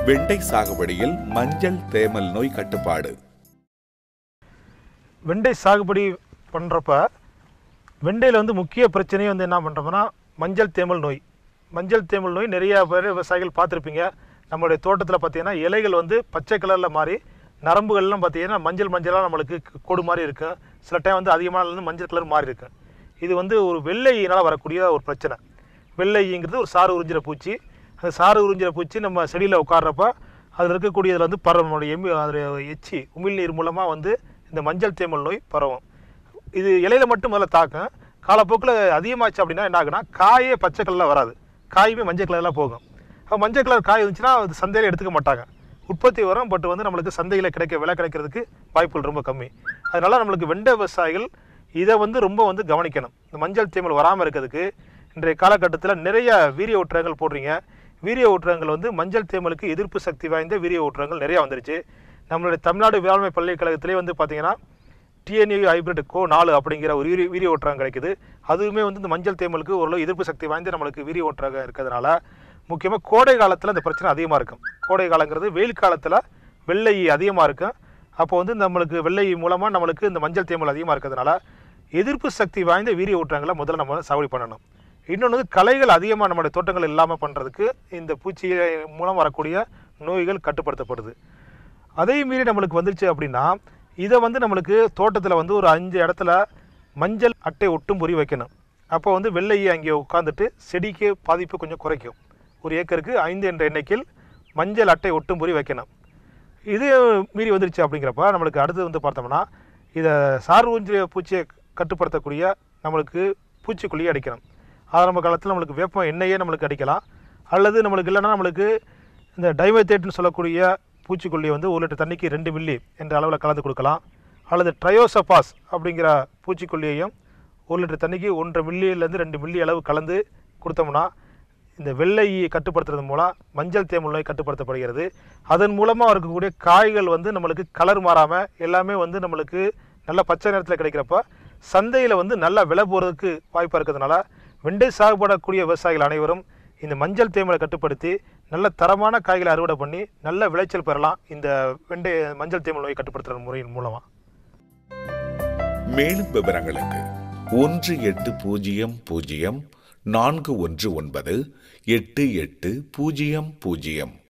வெண்டை சாகுபடியில் மஞ்சள் தேமல் நோய் கட்டுப்பாடு வெண்டை சாகுபடி பண்ணுறப்ப வெண்டையில் வந்து முக்கிய பிரச்சனையே வந்து என்ன பண்ணுறோம்னா மஞ்சள் தேமல் நோய் மஞ்சள் தேமல் நோய் நிறைய பேர் விவசாயிகள் பார்த்துருப்பீங்க நம்மளுடைய தோட்டத்தில் பார்த்தீங்கன்னா இலைகள் வந்து பச்சை கலரில் மாறி நரம்புகள்லாம் பார்த்தீங்கன்னா மஞ்சள் மஞ்சளாக நம்மளுக்கு கோடு மாதிரி இருக்கும் சில டைம் வந்து அதிகமான வந்து மஞ்சள் கலர் மாறி இருக்கும் இது வந்து ஒரு வெள்ளையினால் வரக்கூடிய ஒரு பிரச்சனை வெள்ளைங்கிறது ஒரு சாறு உறிஞ்சிற பூச்சி அந்த சாறு உறிஞ்சிற பூச்சி நம்ம செடியில் உட்கார்றப்ப அதில் இருக்கக்கூடியதில் வந்து பரவ எம்மி அதில் எச்சி உமிழ்நீர் மூலமாக வந்து இந்த மஞ்சள் தேமல் நோய் பரவும் இது இலையில மட்டும் முதல்ல தாக்கும் காலப்போக்கில் அதிகமாச்சு அப்படின்னா என்ன ஆகுனா காயே பச்சை கலரில் வராது காயுமே மஞ்சள் கலரில் போகும் அப்போ மஞ்சள் கலர் காய் இருந்துச்சுன்னா அது சந்தையில் எடுத்துக்க மாட்டாங்க உற்பத்தி வரும் பட் வந்து நம்மளுக்கு சந்தையில் கிடைக்க விலை கிடைக்கிறதுக்கு வாய்ப்புகள் ரொம்ப கம்மி அதனால நம்மளுக்கு வெண்டை விவசாயிகள் இதை வந்து ரொம்ப வந்து கவனிக்கணும் இந்த மஞ்சள் தேமல் வராமல் இருக்கிறதுக்கு இன்றைய காலகட்டத்தில் நிறைய வீரிய ஊற்றங்கள் போடுறீங்க வீரிய ஊற்றங்கள் வந்து மஞ்சள் தேமலுக்கு எதிர்ப்பு சக்தி வாய்ந்த வீரிய ஊற்றங்கள் நிறைய வந்துருச்சு நம்மளுடைய தமிழ்நாடு வேளாண்மை பல்கலைக்கழகத்திலே வந்து பார்த்தீங்கன்னா டிஎன்ஏ ஹைபிரிட் கோ நாலு அப்படிங்கிற ஒரு வீரிய வீரிய ஊற்றகம் கிடைக்குது அதுவுமே வந்து இந்த மஞ்சள் தேமலுக்கு ஓரளவு எதிர்ப்பு சக்தி வாய்ந்த நம்மளுக்கு வீரிய ஊற்றகம் இருக்கிறதுனால முக்கியமாக கோடை காலத்தில் இந்த பிரச்சனை அதிகமாக இருக்கும் கோடை காலங்கிறது வெயில் காலத்தில் வெள்ளை அதிகமாக இருக்கும் அப்போ வந்து நம்மளுக்கு வெள்ளை மூலமாக நம்மளுக்கு இந்த மஞ்சள் தேமல் அதிகமாக இருக்கிறதுனால எதிர்ப்பு சக்தி வாய்ந்த வீரிய ஊற்றங்களை முதல்ல நம்ம சாகுபடி பண்ணணும் இன்னொன்று வந்து களைகள் அதிகமாக நம்மளுடைய தோட்டங்கள் இல்லாமல் பண்ணுறதுக்கு இந்த பூச்சி மூலம் வரக்கூடிய நோய்கள் கட்டுப்படுத்தப்படுது அதே மீறி நம்மளுக்கு வந்துருச்சு அப்படின்னா இதை வந்து நம்மளுக்கு தோட்டத்தில் வந்து ஒரு அஞ்சு இடத்துல மஞ்சள் அட்டை ஒட்டும் பொறி வைக்கணும் அப்போ வந்து வெள்ளையை அங்கே உட்காந்துட்டு செடிக்கு பாதிப்பு கொஞ்சம் குறைக்கும் ஒரு ஏக்கருக்கு ஐந்து என்ற எண்ணிக்கையில் மஞ்சள் அட்டை ஒட்டும் பொறி வைக்கணும் இது மீறி வந்துருச்சு அப்படிங்கிறப்ப நம்மளுக்கு அடுத்து வந்து பார்த்தோம்னா இதை சார் ஊஞ்சிய பூச்சியை கட்டுப்படுத்தக்கூடிய நம்மளுக்கு பூச்சிக்கொல்லியை அடிக்கணும் ஆரம்ப காலத்தில் நம்மளுக்கு வேப்பம் எண்ணெயே நம்மளுக்கு அடிக்கலாம் அல்லது நம்மளுக்கு இல்லைன்னா நம்மளுக்கு இந்த டைமைத்தேட்னு சொல்லக்கூடிய பூச்சிக்கொல்லியை வந்து ஒரு லிட்டர் தண்ணிக்கு ரெண்டு மில்லி என்ற அளவில் கலந்து கொடுக்கலாம் அல்லது ட்ரையோசபாஸ் அப்படிங்கிற பூச்சிக்கொல்லியையும் ஒரு லிட்டர் தண்ணிக்கு ஒன்றரை மில்லியிலேருந்து ரெண்டு மில்லி அளவு கலந்து கொடுத்தோம்னா இந்த வெள்ளையை கட்டுப்படுத்துறது மூலம் மஞ்சள் தேமல் நோய் கட்டுப்படுத்தப்படுகிறது அதன் மூலமாக இருக்கக்கூடிய காய்கள் வந்து நம்மளுக்கு கலர் மாறாமல் எல்லாமே வந்து நம்மளுக்கு நல்ல பச்சை நிறத்தில் கிடைக்கிறப்ப சந்தையில் வந்து நல்ல விலை போகிறதுக்கு வாய்ப்பாக இருக்கிறதுனால வெண்டை சாகுபடக்கூடிய விவசாயிகள் அனைவரும் இந்த மஞ்சள் தேமலை கட்டுப்படுத்தி நல்ல தரமான காய்களை அறுவடை பண்ணி நல்ல விளைச்சல் பெறலாம் இந்த வெண்டை மஞ்சள் தேமல் நோயை கட்டுப்படுத்துகிற முறையின் மூலமாக மேலும் விவரங்களுக்கு ஒன்று எட்டு பூஜ்ஜியம் பூஜ்ஜியம் நான்கு ஒன்று ஒன்பது எட்டு எட்டு பூஜ்ஜியம் பூஜ்ஜியம்